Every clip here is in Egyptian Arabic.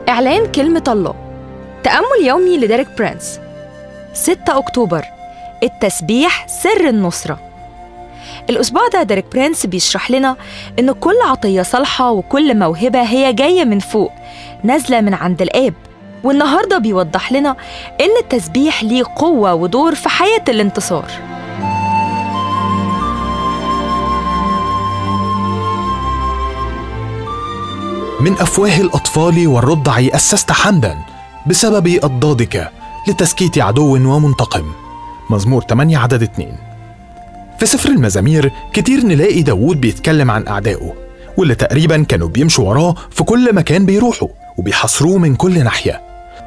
إعلان كلمة الله تأمل يومي لديريك برينس 6 أكتوبر التسبيح سر النصرة الأسبوع ده ديريك برينس بيشرح لنا إن كل عطية صالحة وكل موهبة هي جاية من فوق نازلة من عند الآب والنهاردة بيوضح لنا إن التسبيح ليه قوة ودور في حياة الانتصار من أفواه الأطفال والرضع أسست حمدا بسبب أضدادك لتسكيت عدو ومنتقم مزمور 8 عدد 2 في سفر المزامير كتير نلاقي داوود بيتكلم عن أعدائه واللي تقريبا كانوا بيمشوا وراه في كل مكان بيروحوا وبيحاصروه من كل ناحية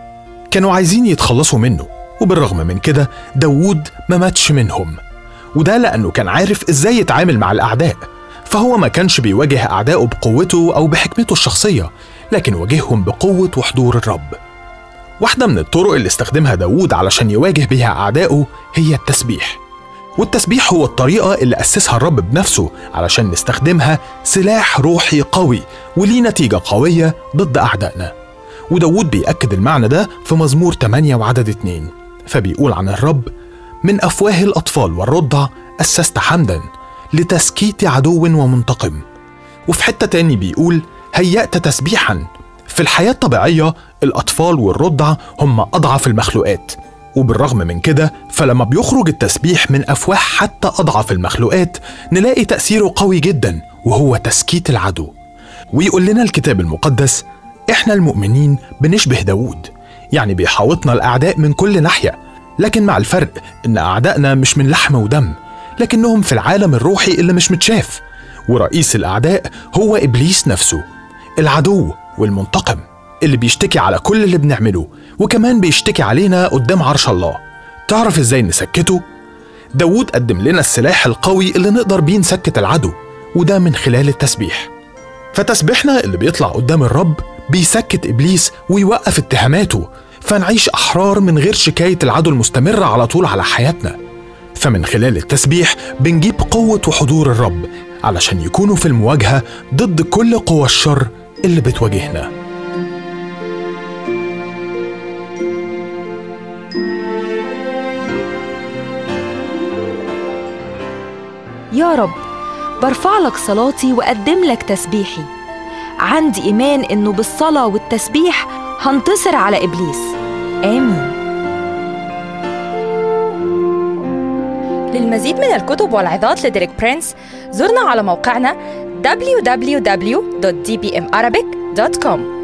كانوا عايزين يتخلصوا منه وبالرغم من كده داوود ما ماتش منهم وده لأنه كان عارف إزاي يتعامل مع الأعداء فهو ما كانش بيواجه أعدائه بقوته أو بحكمته الشخصية لكن واجههم بقوة وحضور الرب واحدة من الطرق اللي استخدمها داوود علشان يواجه بيها أعدائه هي التسبيح والتسبيح هو الطريقة اللي أسسها الرب بنفسه علشان نستخدمها سلاح روحي قوي وليه نتيجة قوية ضد أعدائنا وداود بيأكد المعنى ده في مزمور 8 وعدد 2 فبيقول عن الرب من أفواه الأطفال والرضع أسست حمدا لتسكيت عدو ومنتقم وفي حتة تاني بيقول هيأت تسبيحا في الحياة الطبيعية الأطفال والرضع هم أضعف المخلوقات وبالرغم من كده فلما بيخرج التسبيح من أفواه حتى أضعف المخلوقات نلاقي تأثيره قوي جدا وهو تسكيت العدو ويقول لنا الكتاب المقدس إحنا المؤمنين بنشبه داود يعني بيحاوطنا الأعداء من كل ناحية لكن مع الفرق إن أعدائنا مش من لحم ودم لكنهم في العالم الروحي اللي مش متشاف ورئيس الأعداء هو إبليس نفسه العدو والمنتقم اللي بيشتكي على كل اللي بنعمله وكمان بيشتكي علينا قدام عرش الله تعرف ازاي نسكته؟ داود قدم لنا السلاح القوي اللي نقدر بيه نسكت العدو وده من خلال التسبيح فتسبيحنا اللي بيطلع قدام الرب بيسكت إبليس ويوقف اتهاماته فنعيش أحرار من غير شكاية العدو المستمرة على طول على حياتنا فمن خلال التسبيح بنجيب قوة وحضور الرب علشان يكونوا في المواجهة ضد كل قوى الشر اللي بتواجهنا يا رب برفع لك صلاتي وأقدم لك تسبيحي عندي إيمان إنه بالصلاة والتسبيح هنتصر على إبليس آمين للمزيد من الكتب والعظات لديريك برينس زرنا على موقعنا www.dbmarabic.com